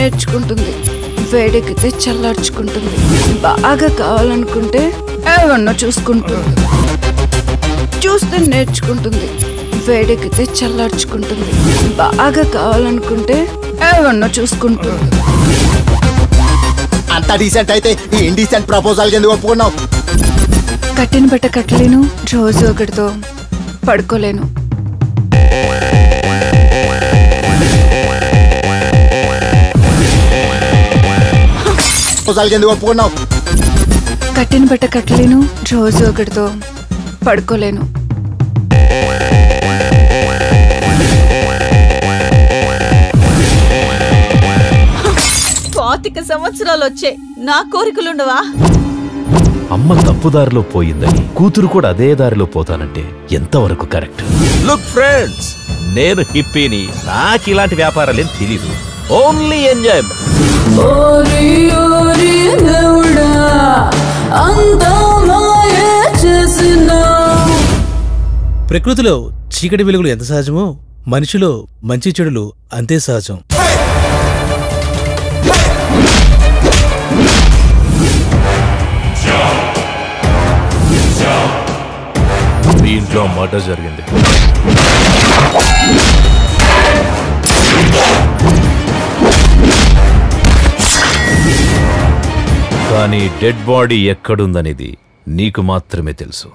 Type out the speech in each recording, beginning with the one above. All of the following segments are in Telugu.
నేర్చుకుంటుంది వేడెక్కితే చల్లార్చుకుంటుంది బాగా కావాలనుకుంటే ఏమన్నా చూసుకుంటుంది చూస్తే నేర్చుకుంటుంది వేడెక్కితే చల్లార్చుకుంటుంది బాగా కావాలనుకుంటే ఏమన్నా చూసుకుంటుంది అంత డీసెంట్ అయితే ఈ ఇండీసెంట్ ప్రపోజల్ ఎందుకు ఒప్పుకున్నావు కట్టిన బట్ట కట్టలేను రోజు ఒకటితో పడుకోలేను ప్రపోజల్ ఎందుకు ఒప్పుకున్నావు కట్టిన బట్ట కట్టలేను రోజు ఒకటితో పడుకోలేను పాతిక సంవత్సరాలు వచ్చాయి నా కోరికలుండవా అమ్మ తప్పుదారిలో పోయిందని కూతురు కూడా అదే దారిలో పోతానంటే ఎంతవరకు కరెక్ట్ లుక్ ఫ్రెండ్స్ నేను హిప్పీని నాకు ఇలాంటి వ్యాపారాలేం తెలీదు ఓన్లీ ఎంజాయ్ ప్రకృతిలో చీకటి వెలుగులు ఎంత సహజమో మనిషిలో మంచి చెడులు అంతే సహజం మీ ఇంట్లో మర్డర్ జరిగింది కానీ డెడ్ బాడీ ఎక్కడుందనేది నీకు మాత్రమే తెలుసు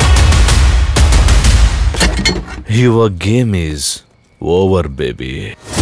your game is over baby